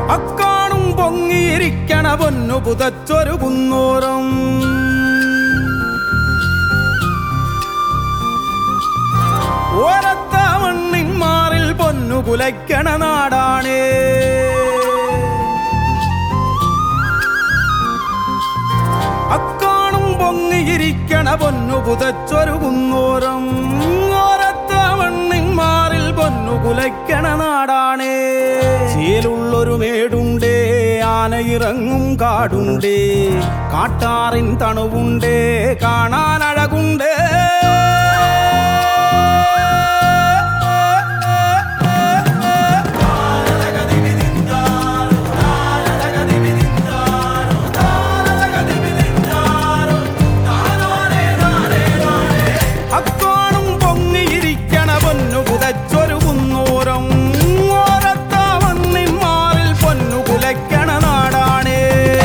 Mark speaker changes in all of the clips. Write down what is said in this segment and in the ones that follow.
Speaker 1: അക്കാണും പൊങ്ങിയിരിക്കണ പൊന്നു പുതച്ചൊരു കുന്നൂരം ഓരത്ത മണ്ണിൻ മാറിൽ പൊന്നു കുലയ്ക്കണ നാടാണേ അക്കാണും പൊങ്ങിയിരിക്കണ പൊന്നു പുതച്ചൊരു കുന്നൂരം ഓരത്ത മണ്ണിൻ മാറിൽ പൊന്നു കുലയ്ക്കണ നാടാണേ ചേലുള്ളൊരു മേടുണ്ടേ ആനയിറങ്ങും കാടുണ്ടേ കാട്ടാറിൻ തണുവുണ്ടേ കാണാൻ അഴകുണ്ടേ അക്കാണും പൊങ്ങിയിരിക്കണ പൊന്നു പുതച്ചൊരു കുന്നൂരം ഓരത്ത മണ്ണിൻ മാറിൽ പൊന്നു കുലയ്ക്കണ നാടാണേ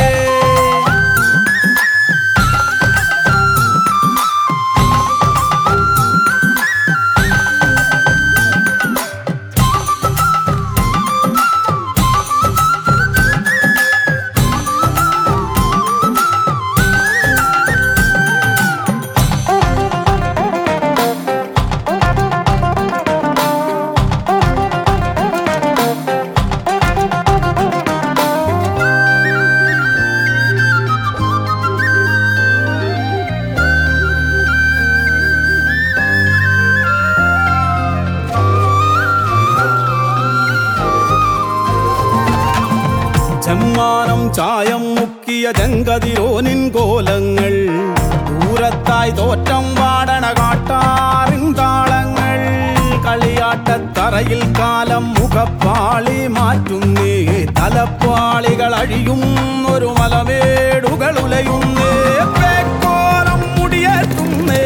Speaker 1: ചെമ്മാനം ചായം മുക്കിയ ജങ്കതിരോനിൻ കോലങ്ങൾ ദൂരത്തായി തോറ്റം വാടണ കാട്ടാറിൻ താളങ്ങൾ കളിയാട്ടത്തറയിൽ കാലം മുഖപ്പാളി മാറ്റുന്നേ തലപ്പാളികൾ അഴിയും ഒരു മലമേടുകൾ ഉലയുന്നേ പേക്കോലം മുടിയേറ്റുന്നേ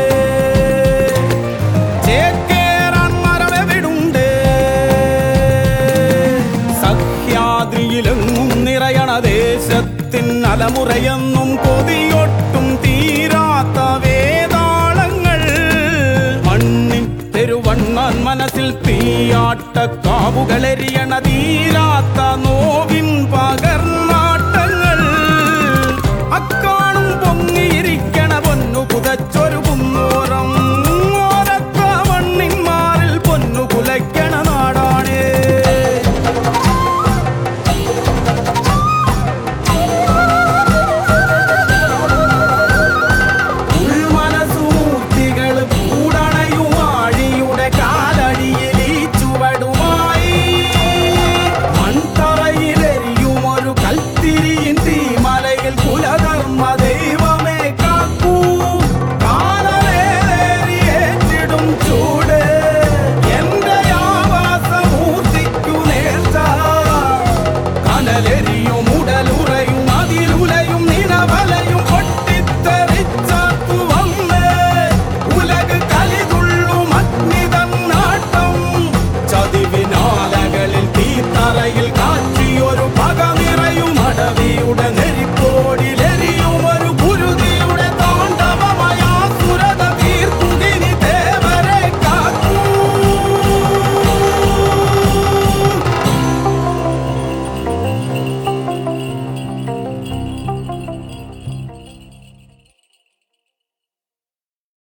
Speaker 1: ചേക്കേറാൻ മരമെവിടുണ്ടേ സഖ്യാദ്രിയിലെങ്ങും നിറയണ ദേശത്തിൻ അലമുറയെന്നും കൊതിയൊട്ടും തീരാത്ത വേതാളങ്ങൾ മണ്ണിൻ തെരുവണ്ണാൻ മനസ്സിൽ തീയാട്ട കാവുകളെരിയണ തീരാത്ത നോവിൻ പകർന്നാട്ടങ്ങൾ അക്കാണും പൊങ്ങിയിരിക്കണ പൊന്നു പുതച്ചൊരു